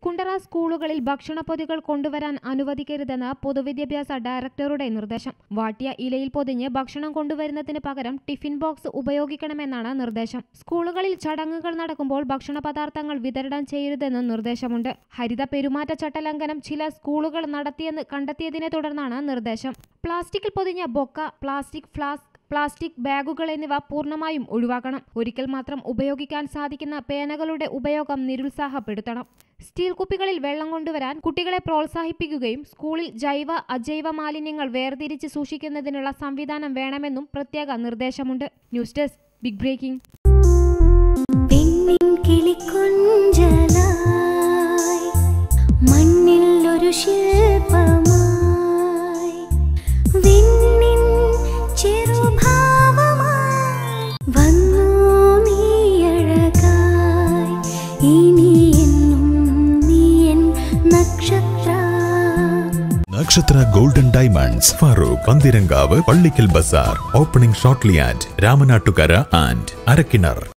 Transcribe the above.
കുണ്ടറ സ്കൂളുകളിൽ ഭക്ഷണപ്പൊതികൾ കൊണ്ടുവരാൻ അനുവദിക്കരുതെന്ന് പൊതുവിദ്യാഭ്യാസ ഡയറക്ടറുടെ നിർദ്ദേശം വാട്ടിയ ഇലയിൽ പൊതിഞ്ഞ് ഭക്ഷണം കൊണ്ടുവരുന്നതിന് പകരം ടിഫിൻ ബോക്സ് ഉപയോഗിക്കണമെന്നാണ് നിർദ്ദേശം സ്കൂളുകളിൽ ചടങ്ങുകൾ നടക്കുമ്പോൾ ഭക്ഷണ പദാർത്ഥങ്ങൾ വിതരണം ചെയ്യരുതെന്നും നിർദ്ദേശമുണ്ട് ഹരിത പെരുമാറ്റച്ചട്ട ലംഘനം ചില സ്കൂളുകൾ നടത്തിയെന്ന് കണ്ടെത്തിയതിനെ തുടർന്നാണ് നിർദ്ദേശം പ്ലാസ്റ്റിക്കിൽ പൊതിഞ്ഞ ബൊക്ക പ്ലാസ്റ്റിക് ഫ്ലാസ്ക് പ്ലാസ്റ്റിക് ബാഗുകൾ എന്നിവ പൂർണ്ണമായും ഒഴിവാക്കണം ഒരിക്കൽ മാത്രം ഉപയോഗിക്കാൻ സാധിക്കുന്ന പേനകളുടെ ഉപയോഗം നിരുത്സാഹപ്പെടുത്തണം സ്റ്റീൽ കുപ്പികളിൽ വെള്ളം കൊണ്ടുവരാൻ കുട്ടികളെ പ്രോത്സാഹിപ്പിക്കുകയും സ്കൂളിൽ ജൈവ അജൈവ മാലിന്യങ്ങൾ വേർതിരിച്ച് സൂക്ഷിക്കുന്നതിനുള്ള സംവിധാനം വേണമെന്നും പ്രത്യേക നിർദ്ദേശമുണ്ട് ന്യൂസ് ഡെസ്ക് ബിഗ് ബ്രേക്കിംഗ് പെണ്ണിൻ കിളിക്കൊഞ്ചലായി മണ്ണിൽ ഒരു ശില്പമായി വിണ്ണിൻ ചെറുഭാവമായി വന്നു നീ അഴകായി ഇനി എന്നും നീ എൻ നക്ഷത്ര Nakshatra golden diamonds Farook Panthirankavu Pallikkal Bazar opening shortly at Ramanattukara and Arakkinar